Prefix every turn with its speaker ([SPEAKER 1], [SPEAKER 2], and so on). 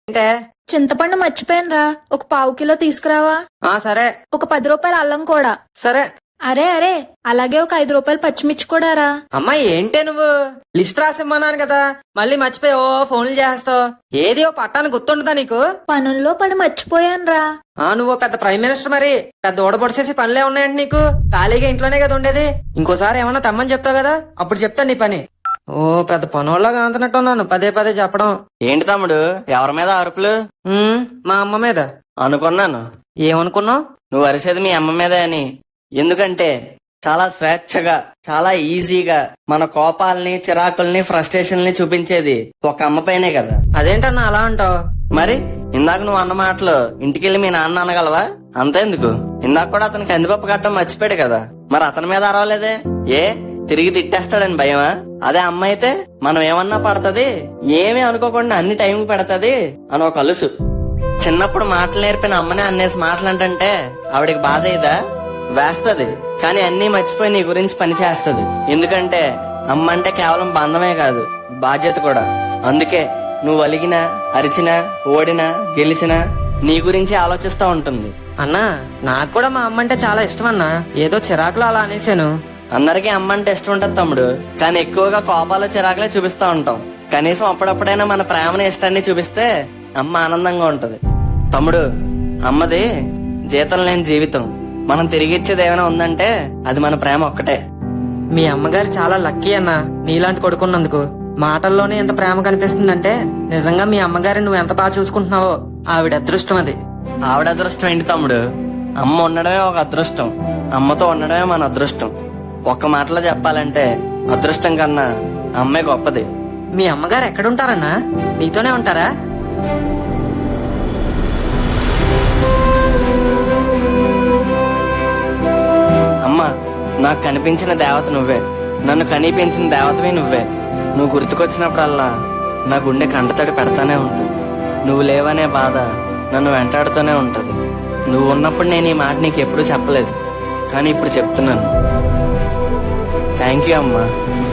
[SPEAKER 1] అంటే
[SPEAKER 2] చింతపండు మర్చిపోయానురా ఒక పావు కిలో తీసుకురావా
[SPEAKER 1] ఆ సరే
[SPEAKER 2] ఒక పది రూపాయల అల్లం కూడా
[SPEAKER 1] సరే
[SPEAKER 2] అరే అరే అలాగే ఒక ఐదు రూపాయలు పచ్చిమిర్చి కూడా రా
[SPEAKER 1] అమ్మాయి ఏంటే నువ్వు లిస్ట్ రాసిమ్మన్నాను కదా మళ్ళీ మర్చిపోయి ఓ ఫోన్లు చేస్తావు ఏది ఓ పట్టాను గుర్తుండదా నీకు
[SPEAKER 2] పనుల్లో పడి మర్చిపోయానురా
[SPEAKER 1] ఆ నువ్వు పెద్ద ప్రైమ్ మినిస్టర్ మరి పెద్ద ఓడబొడిసేసి పనులే ఉన్నాయండి నీకు ఖాళీగా ఇంట్లోనే కదా ఉండేది ఇంకోసారి ఏమన్నా తమ్మని చెప్తావు కదా అప్పుడు చెప్తా నీ పని ఓ పెద్ద పనోళ్ళగా అంతనట్టు ఉన్నాను పదే పదే చెప్పడం
[SPEAKER 3] ఏంటి తమ్ముడు ఎవరి మీద అరుపులు
[SPEAKER 1] ఉమ్, మా అమ్మ మీద
[SPEAKER 3] అనుకున్నాను
[SPEAKER 1] ఏమనుకున్నావు
[SPEAKER 3] నువ్వు అరిసేది మీ అమ్మ మీదే అని ఎందుకంటే చాలా స్వేచ్ఛగా చాలా ఈజీగా మన కోపాల్ని చిరాకుల్ని ఫ్రస్ట్రేషన్ని చూపించేది ఒక అమ్మ పైనే కదా
[SPEAKER 1] అదేంటన్నా అలా అంటావు
[SPEAKER 3] మరి ఇందాక నువ్వు అన్న మాటలు ఇంటికెళ్ళి మీ నాన్న అనగలవా అంతేందుకు ఇందాక కూడా అతనికి కందిపప్పు కట్టడం మర్చిపోయాడు కదా మరి అతని మీద అరవలేదే ఏ తిరిగి తిట్టేస్తాడని భయమా అదే అమ్మ అయితే మనం ఏమన్నా పడుతుంది ఏమీ అనుకోకుండా అన్ని టైంకి పెడతది అని ఒక అలుసు చిన్నప్పుడు మాటలు నేర్పిన అమ్మనే అన్నేసి మాటలు అంటే ఆవిడకి బాధ ఇదా వేస్తది కానీ అన్నీ మర్చిపోయి నీ గురించి పని చేస్తది ఎందుకంటే అమ్మ అంటే కేవలం బంధమే కాదు బాధ్యత కూడా అందుకే నువ్వు అలిగినా అరిచినా ఓడినా గెలిచినా నీ గురించి ఆలోచిస్తా ఉంటుంది
[SPEAKER 1] అన్నా నాకు కూడా మా అమ్మ అంటే చాలా ఇష్టం అన్నా ఏదో చిరాకులో అలా అనేసాను
[SPEAKER 3] అందరికీ అమ్మ అంటే ఇష్టం ఉంటుంది తమ్ముడు కానీ ఎక్కువగా కోపాలు చిరాకులే చూపిస్తా ఉంటాం కనీసం అప్పుడప్పుడైనా మన ప్రేమని ఇష్టాన్ని చూపిస్తే అమ్మ ఆనందంగా ఉంటది తమ్ముడు అమ్మది జీతం లేని జీవితం మనం తిరిగి ఇచ్చేది ఏమైనా ఉందంటే అది మన ప్రేమ ఒక్కటే
[SPEAKER 1] మీ అమ్మగారు చాలా లక్కీ అన్నా నీలాంటి కొడుకున్నందుకు మాటల్లోనే ఎంత ప్రేమ కనిపిస్తుందంటే నిజంగా మీ అమ్మగారిని నువ్వు ఎంత బాగా చూసుకుంటున్నావో ఆవిడ అదృష్టం అది
[SPEAKER 3] ఆవిడ అదృష్టం ఏంటి తమ్ముడు అమ్మ ఉండడమే ఒక అదృష్టం అమ్మతో ఉండడమే మన అదృష్టం ఒక్క మాటలో చెప్పాలంటే అదృష్టం కన్నా అమ్మే గొప్పది
[SPEAKER 1] మీ అమ్మగారు ఎక్కడుంటారన్నా నీతోనే ఉంటారా
[SPEAKER 3] అమ్మ నాకు కనిపించిన దేవత నువ్వే నన్ను కనిపించిన దేవతవే నువ్వే నువ్వు గుర్తుకొచ్చినప్పుడల్లా నా గుండె కంటతడి పెడతానే ఉంటుంది నువ్వు లేవనే బాధ నన్ను వెంటాడుతూనే ఉంటది నువ్వు ఉన్నప్పుడు నేను ఈ మాట నీకు ఎప్పుడూ చెప్పలేదు కానీ ఇప్పుడు చెప్తున్నాను థ్యాంక్ యూ అమ్మా